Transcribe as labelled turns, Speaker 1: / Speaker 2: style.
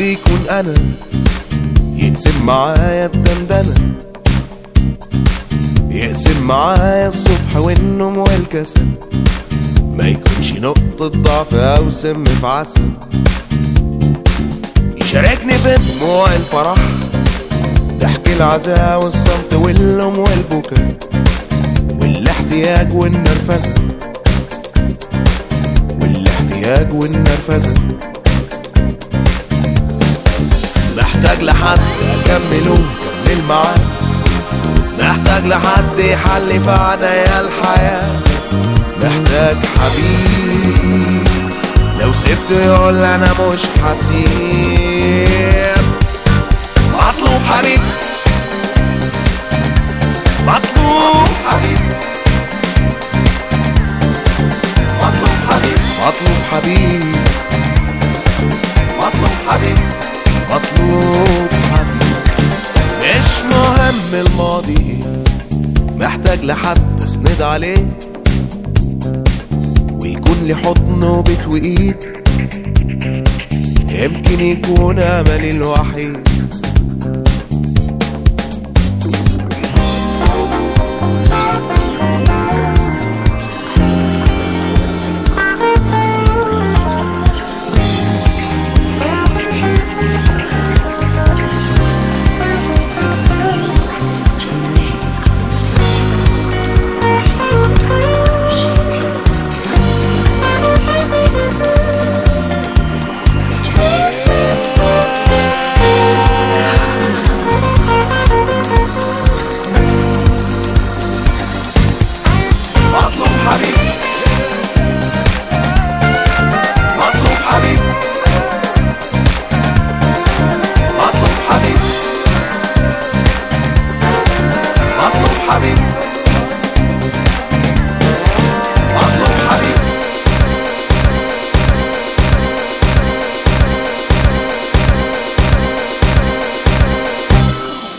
Speaker 1: يكون انا يقسم معايا الدندنة يقسم معايا الصبح والنوم والكسل ما يكونش نقطة ضعف أو سم في عسل يشاركني في دموع الفرح ضحك العزاء والصمت واللوم والبكاء والاحتياج والنرفزة والاحتياج والنرفزة محتاج لحد أكمله كمل معاه محتاج لحد يحل في عنايا الحياة محتاج حبيب لو سبته يقول أنا مش حسيب مطلوب حبيب مطلوب حبيب مطلوب حبيب مطلوب حبيب مطلوب حبيب مطلوب حبيب مش مهم الماضي ايه محتاج لحد اسند عليه ويكون لي حضن وبيت وايد يمكن يكون املي الوحيد